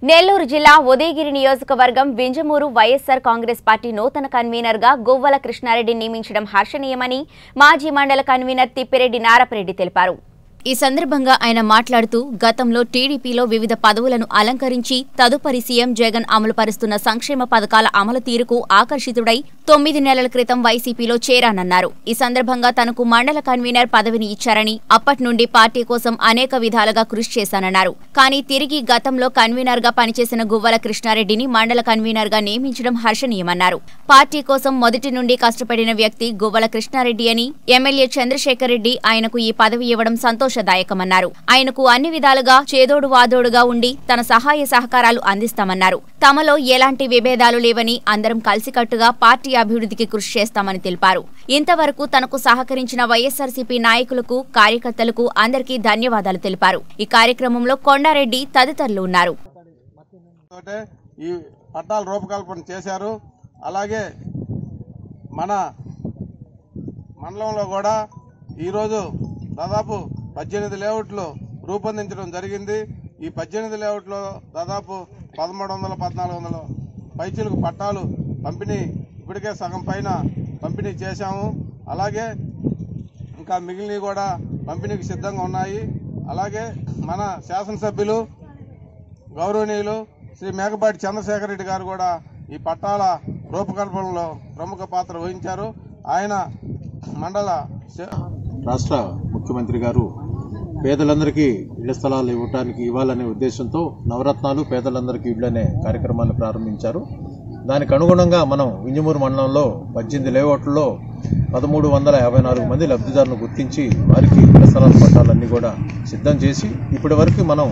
నెల్లూరు జిల్లా ఉదయగిరి నియోజకవర్గం వింజమూరు వైఎస్సార్ కాంగ్రెస్ పార్టీ నూతన కన్వీనర్ గా గొవ్వల కృష్ణారెడ్డి నియమించడం హర్షణీయమని మాజీ మండల కన్వీనర్ తిప్పిరెడ్డి నారపరెడ్డి తెలిపారు ఈ సందర్భంగా ఆయన మాట్లాడుతూ గతంలో టీడీపీలో వివిధ పదవులను అలంకరించి తదుపరి సీఎం జగన్ అమలు పరుస్తున్న సంక్షేమ పథకాల అమలు తీరుకు ఆకర్షితుడై తొమ్మిది నెలల క్రితం వైసీపీలో చేరానన్నారు ఈ సందర్భంగా తనకు మండల కన్వీనర్ పదవిని ఇచ్చారని అప్పటి నుండి పార్టీ కోసం అనేక విధాలుగా కృషి చేశానన్నారు కానీ తిరిగి గతంలో కన్వీనర్ గా పనిచేసిన గువ్వల కృష్ణారెడ్డిని మండల కన్వీనర్ గా నియమించడం హర్షణీయమన్నారు పార్టీ కోసం మొదటి నుండి కష్టపడిన వ్యక్తి గువ్వల కృష్ణారెడ్డి అని ఎమ్మెల్యే చంద్రశేఖర్ రెడ్డి ఆయనకు ఈ పదవి ఇవ్వడం సంతోషదాయకమన్నారు ఆయనకు అన్ని విధాలుగా చేదోడు వాదోడుగా ఉండి తన సహాయ సహకారాలు అందిస్తామన్నారు తమలో ఎలాంటి విభేదాలు లేవని అందరం కలిసికట్టుగా పార్టీ అభివృద్ధికి కృషి చేస్తామని తెలిపారు ఇంతవరకు తనకు సహకరించిన వైఎస్ఆర్సీపీ నాయకులకు కార్యకర్తలకు అందరికీ ధన్యవాదాలు తెలిపారు ఈ కార్యక్రమంలో కొండారెడ్డి తదితరులు ఉన్నారు తోటే ఈ పట్టాల రూపకల్పన చేశారు అలాగే మన మండలంలో కూడా ఈరోజు దాదాపు పద్దెనిమిది లేఅవుట్లు రూపొందించడం జరిగింది ఈ పద్దెనిమిది లేఅవుట్లో దాదాపు పదమూడు వందల పద్నాలుగు వందల పైచీలకు పట్టాలు పంపిణీ ఇప్పటికే సగం పైన పంపిణీ చేశాము అలాగే ఇంకా మిగిలినవి కూడా పంపిణీకి సిద్ధంగా ఉన్నాయి అలాగే మన శాసనసభ్యులు గౌరవనీయులు శ్రీ మేకపాటి చంద్రశేఖర్ రెడ్డి గారు కూడా ఈ పట్టాల రూపకల్పనలో ప్రముఖ పాత్ర వహించారు ఆయన మండల శ- రాష్ట్ర ముఖ్యమంత్రి గారు పేదలందరికీ ఇళ్ల స్థలాలు ఇవ్వటానికి ఇవ్వాలనే ఉద్దేశంతో నవరత్నాలు పేదలందరికీ ఇళ్ళు అనే కార్యక్రమాన్ని ప్రారంభించారు దానికి అనుగుణంగా మనం వింజమూరు మండలంలో పద్దెనిమిది లేఅవుట్లలో పదమూడు వందల యాభై నాలుగు మంది లబ్ధిదారులను గుర్తించి వారికి ఇళ్ల స్థలాల పట్టాలన్నీ కూడా సిద్ధం చేసి ఇప్పటి వరకు మనం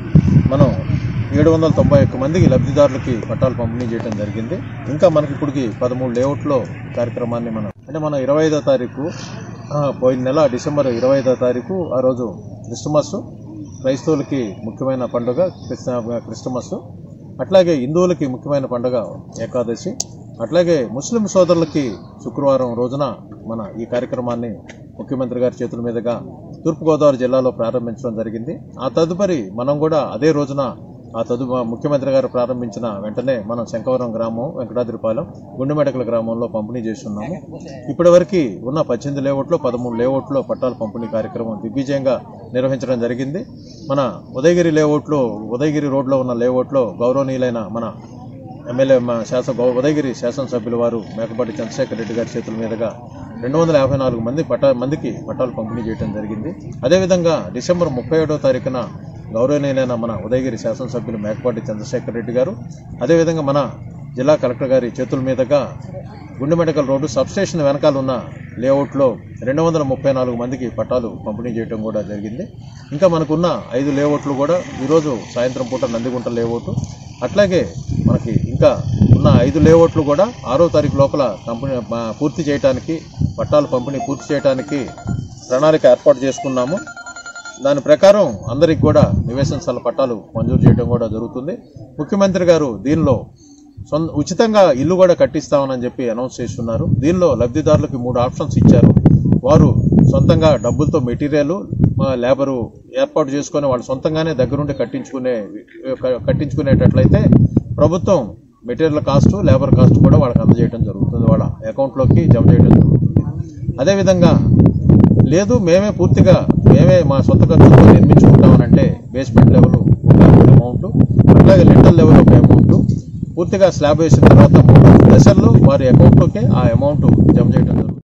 మనం ఏడు వందల తొంభై ఒక్క మందికి లబ్ధిదారులకి పట్టాలు పంపిణీ చేయడం జరిగింది ఇంకా మనకి ఇప్పటికి పదమూడు లేఅవుట్లో కార్యక్రమాన్ని మనం అంటే మనం ఇరవై ఐదో తారీఖు ఆ, పోయిన నెల డిసెంబర్ ఇరవై ఐదో తారీఖు ఆ రోజు క్రిస్టమస్ క్రైస్తవులకి ముఖ్యమైన పండుగ క్రిస్త- క్రిస్టమస్ అట్లాగే హిందువులకి ముఖ్యమైన పండుగ ఏకాదశి అట్లాగే ముస్లిం సోదరులకి శుక్రవారం రోజున మన ఈ కార్యక్రమాన్ని ముఖ్యమంత్రి గారి చేతుల మీదుగా తూర్పుగోదావరి జిల్లాలో ప్రారంభించడం జరిగింది ఆ తదుపరి మనం కూడా అదే రోజున ఆ తదు ముఖ్యమంత్రి గారు ప్రారంభించిన వెంటనే మనం శంకవరం గ్రామం వెంకటాద్రిపాలెం గుండెమెడకల గ్రామంలో పంపిణీ చేస్తున్నాము ఇప్పటి వరకు ఉన్న పద్దెనిమిది లేఅవుట్లో పదమూడు లేఅవుట్లో పట్టాల పంపిణీ కార్యక్రమం దిగ్విజయంగా నిర్వహించడం జరిగింది మన ఉదయగిరి లేఅవుట్లో ఉదయగిరి రోడ్లో ఉన్న లేఅవుట్లో గౌరవనీయులైన మన ఎమ్మెల్యే మా శాసన గౌ- ఉదయగిరి శాసనసభ్యుల వారు మేకపాటి చంద్రశేఖర్ రెడ్డి గారి చేతుల మీదుగా రెండు వందల యాభై నాలుగు మంది పట్టా మందికి పట్టాలు పంపిణీ చేయడం జరిగింది అదేవిధంగా డిసెంబర్ ముప్పై ఏడవ తారీఖున గౌరవనీయులైన మన ఉదయగిరి శాసనసభ్యులు మేకపాటి చంద్రశేఖర్ రెడ్డి గారు అదేవిధంగా మన జిల్లా కలెక్టర్ గారి చేతుల మీదుగా గుండె మెడికల్ రోడ్డు సబ్స్టేషన్ వెనకాల ఉన్న లేఅవుట్లో రెండు వందల ముప్పై నాలుగు మందికి పట్టాలు పంపిణీ చేయడం కూడా జరిగింది ఇంకా మనకున్న ఐదు లేఅవుట్లు కూడా ఈరోజు సాయంత్రం పూట నందిగుంట లేఅవుట్ అట్లాగే మనకి ఇంకా ఉన్న ఐదు లేఅవుట్లు కూడా ఆరో తారీఖు లోపల కంపెనీ మా- పూర్తి చేయడానికి పట్టాలు పంపిణీ పూర్తి చేయడానికి ప్రణాళిక ఏర్పాటు చేసుకున్నాము దాని ప్రకారం అందరికి కూడా నివేశన స్థల పట్టాలు మంజూరు చేయడం కూడా జరుగుతుంది ముఖ్యమంత్రి గారు దీనిలో సొంత ఉచితంగా ఇల్లు కూడా కట్టిస్తామని చెప్పి అనౌన్స్ చేస్తున్నారు దీనిలో లబ్ధిదారులకు మూడు ఆప్షన్స్ ఇచ్చారు వారు సొంతంగా డబ్బులతో మెటీరియల్ లేబరు ఏర్పాటు చేసుకొని వాళ్ళు సొంతంగానే దగ్గరుండి కట్టించుకునే కట్టించుకునేటట్లయితే ప్రభుత్వం మెటీరియల్ కాస్ట్ లేబర్ కాస్ట్ కూడా వాళ్ళకి అందజేయడం జరుగుతుంది వాళ్ళ అకౌంట్లోకి జమ చేయడం జరుగుతుంది అదేవిధంగా లేదు మేమే పూర్తిగా మేమే మా సొంత ఖర్చుతో నిర్మించుకుంటామనంటే బేస్మెంట్ లెవెల్ ఒక అమౌంట్ అట్లాగే లింటల్ లెవెల్ ఒక అమౌంట్ పూర్తిగా స్లాబ్ వేసిన తర్వాత మూడు దశల్లో వారి అకౌంట్లోకి ఆ అమౌంట్ జమ చేయడం జరుగుతుంది